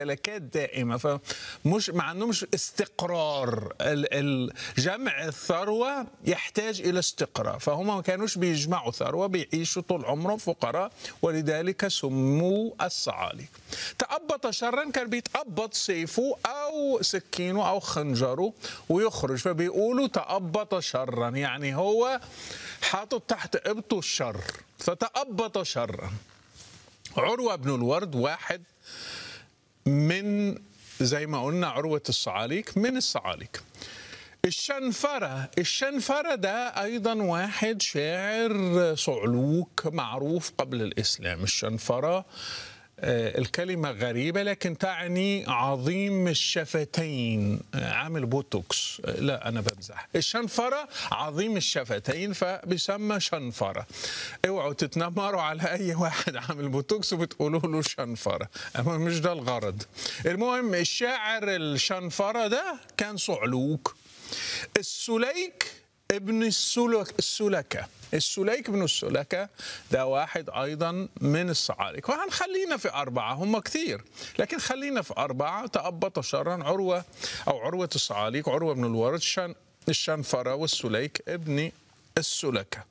ممتلكات دائمه فمش ما عندهمش استقرار ال- ال- جمع الثروه يحتاج الى استقرار فهم ما كانوش بيجمعوا ثروه بيعيشوا طول عمرهم فقراء ولذلك سموا الصعاليك تأبط شرا كان بيتأبط سيفه او سكينه او خنجره ويخرج فبيقولوا تأبط شرا يعني هو حاطط تحت ابطه الشر فتأبط شرا عروة بن الورد واحد من زي ما قلنا عروة الصعاليك من الصعاليك الشنفرة الشنفرة ده أيضا واحد شاعر صعلوك معروف قبل الإسلام الشنفرة آه، الكلمة غريبة لكن تعني عظيم الشفتين آه، عامل بوتوكس آه، لا أنا بمزح الشنفرة عظيم الشفتين فبيسمى شنفرة اوعوا تتنمروا على أي واحد عامل بوتوكس وبتقولوا له شنفرة أما مش ده الغرض المهم الشاعر الشنفرة ده كان صعلوك السليك ابن السلك السلكة السليك بن السلكة ده واحد أيضا من الصعالك وهنخلينا في أربعة هم كثير لكن خلينا في أربعة تأبط شرا عروة أو عروة الصعاليك عروة بن الورد شن الشنفرة والسليك ابن السلكة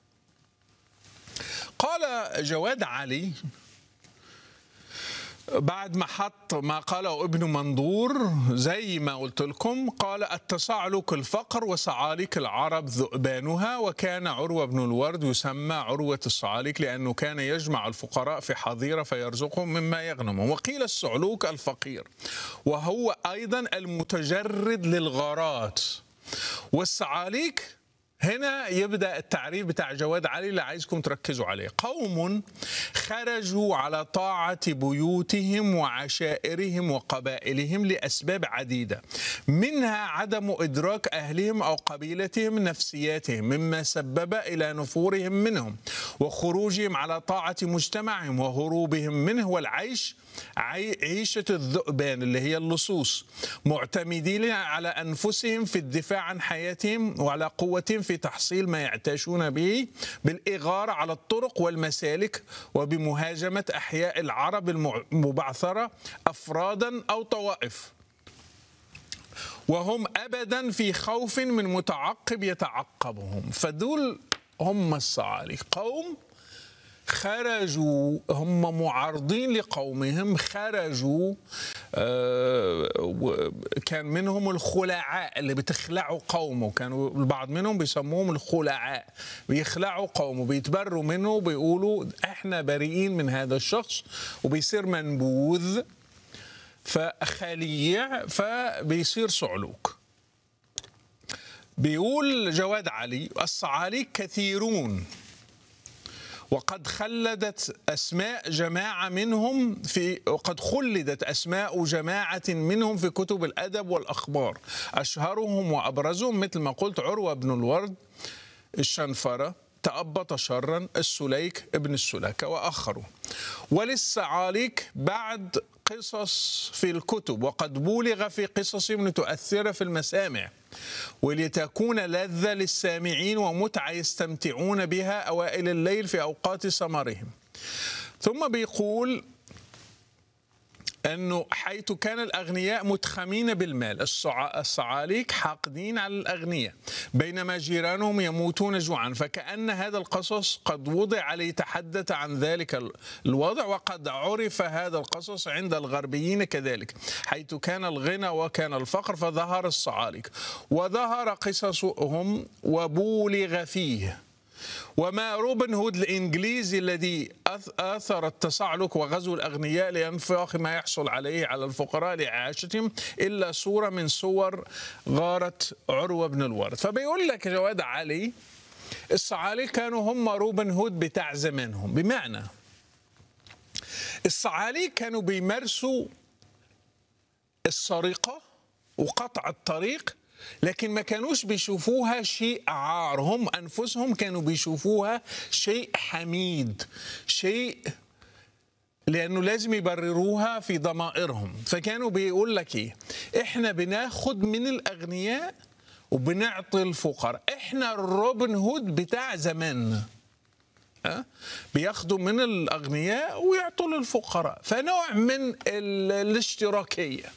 قال جواد علي بعد ما حط ما قاله ابن منظور زي ما قلت لكم قال التصعلك الفقر وصعاليك العرب ذؤبانها وكان عروة بن الورد يسمى عروة الصعاليك لأنه كان يجمع الفقراء في حظيرة فيرزقهم مما يغنمهم وقيل الصعلوك الفقير وهو أيضا المتجرد للغارات والصعاليك هنا يبدا التعريف بتاع جواد علي اللي عايزكم تركزوا عليه قوم خرجوا على طاعه بيوتهم وعشائرهم وقبائلهم لاسباب عديده منها عدم ادراك اهلهم او قبيلتهم نفسياتهم مما سبب الى نفورهم منهم وخروجهم على طاعه مجتمعهم وهروبهم منه والعيش عي- عيشه الذؤبان اللي هي اللصوص معتمدين على انفسهم في الدفاع عن حياتهم وعلى قوتهم في تحصيل ما يعتاشون به بالاغاره على الطرق والمسالك وبمهاجمه احياء العرب المبعثره افرادا او طوائف وهم ابدا في خوف من متعقب يتعقبهم فدول هم الصعاليك قوم خرجوا هم معارضين لقومهم خرجوا آه، و- كان منهم الخلعاء اللي بتخلعوا قومه كانوا البعض منهم بيسموهم الخلعاء بيخلعوا قومه بيتبروا منه وبيقولوا احنا بريئين من هذا الشخص وبيصير منبوذ فخليع فبيصير صعلوك بيقول جواد علي الصعاليك كثيرون وقد خلدت اسماء جماعه منهم في وقد خلدت اسماء جماعه منهم في كتب الادب والاخبار اشهرهم وابرزهم مثل ما قلت عروه بن الورد الشنفره تأبط شرا السليك ابن السلكة وآخرون وللصعاليك بعد قصص في الكتب وقد بولغ في قصصهم لتؤثر في المسامع ولتكون لذة للسامعين ومتعة يستمتعون بها أوائل الليل في أوقات سمرهم ثم بيقول أنه حيث كان الأغنياء متخمين بالمال الصع- الصعاليك حاقدين على الأغنياء بينما جيرانهم يموتون جوعا فكأن هذا القصص قد وضع ليتحدث عن ذلك ال- الوضع وقد عرف هذا القصص عند الغربيين كذلك حيث كان الغنى وكان الفقر فظهر الصعاليك وظهر قصصهم وبولغ فيه وما روبن هود الإنجليزي الذي أث- آثر التصعلك وغزو الأغنياء لإنفاق ما يحصل عليه على الفقراء لإعاشتهم إلا صورة من صور غارة عروة بن الورد فبيقول لك جواد علي الصعاليك كانوا هم روبن هود بتاع زمانهم بمعنى الصعاليك كانوا بيمارسوا السرقة وقطع الطريق لكن ما كانوش بيشوفوها شيء عار هم أنفسهم كانوا بيشوفوها شيء حميد شيء لأنه لازم يبرروها في ضمائرهم فكانوا بيقول لك إيه إحنا بناخد من الأغنياء وبنعطي الفقراء إحنا الروبن هود بتاع زماننا أه؟ بياخدوا من الاغنياء ويعطوا للفقراء فنوع من ال- الاشتراكيه